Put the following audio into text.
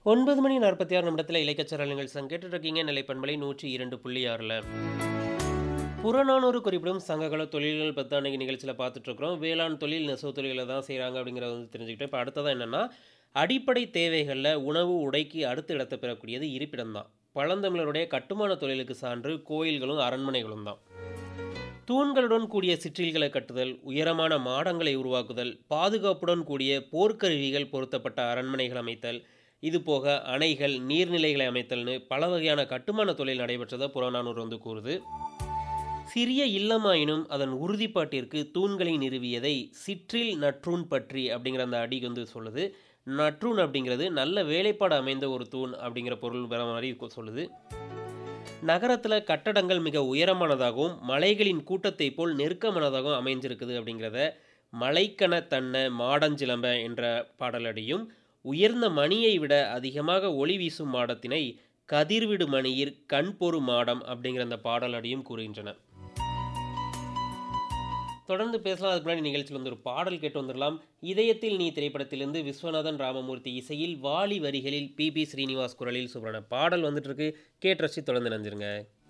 9 மணி 46 நிமிடத்துல இலக்கியச் நிகழ்ச்சி கேட்டுட்டு இருக்கீங்க நிலைப்பண்பலை 102.6ல. புறநானூறு குறிப்பிடும் சங்ககால தொழில்கள் பத்தி அன்னைக்கு நிகழ்ச்சியில பார்த்துட்டு இருக்கிறோம். வேளாண் தொழில், நெசவு தொழில்கள தான் செய்றாங்க அப்படிங்கிறத வந்து தெரிஞ்சுக்கிட்டோம். இப்ப அடுத்ததா என்னன்னா, அடிப்படை தேவைகள்ல உணவு, உடைக்கு அடுத்த இடத்த பெறக்கூடியது இருப்பிடம் தான். பழந்தமிழருடைய கட்டுமான தொழிலுக்கு சான்று கோயில்களும், அரண்மனைகளும் தான். தூண்களுடன் கூடிய சிற்றில்களை கட்டுதல், உயரமான மாடங்களை உருவாக்குதல், பாதுகாப்புடன் கூடிய போர்க்கருவிகள் பொருத்தப்பட்ட அரண்மனைகள் அமைத்தல், இதுபோக அணைகள், நீர்நிலைகளை அமைத்தல்னு பல வகையான கட்டுமான தொழில் நடைபெற்றதா புறநானூறு வந்து கூறுது. சிறிய இல்லமாயினும் அதன் உறுதிப்பாட்டிற்கு தூண்களை நிறுவியதை சிற்றில் நற்றூண் பற்றி அப்படிங்கிற அந்த அடி வந்து சொல்லுது. நற்றூண் அப்படிங்கிறது நல்ல வேலைப்பாடு அமைந்த ஒரு தூண் அப்படிங்கிற பொருள் வர மாரி சொல்லுது. நகரத்துல கட்டடங்கள் மிக உயரமானதாகவும், மலைகளின் கூட்டத்தைப் போல் நெருக்கமானதாகவும் அமைஞ்சிருக்குது அப்படிங்கிறத "மலைக்கண தன்ன மாடஞ்சிலம்ப" என்ற பாடலடியும், உயர்ந்த மணியை விட அதிகமாக ஒளி வீசும் மாடத்தினை "கதிர்விடு மணியிற் கண்பொரு மாடம்" அப்படிங்கிற அந்த பாடலடியும் கூறுகின்றன. தொடர்ந்து பேசலாம். அதுக்கு முன்னாடி நிகழ்ச்சியில வந்து ஒரு பாடல் கேட்டு வந்துரலாம். "இதயத்தில் நீ" திரைப்படத்திலிருந்து விஸ்வநாதன் ராமமூர்த்தி இசையில், வாலி வரிகளில் பி. பி. ஸ்ரீனிவாஸ் குரலில் சூப்பரான பாடல் வந்துட்டு இருக்கு. கேட்டு ரசிச்சு தொடர்ந்து இணைஞ்சிருங்க.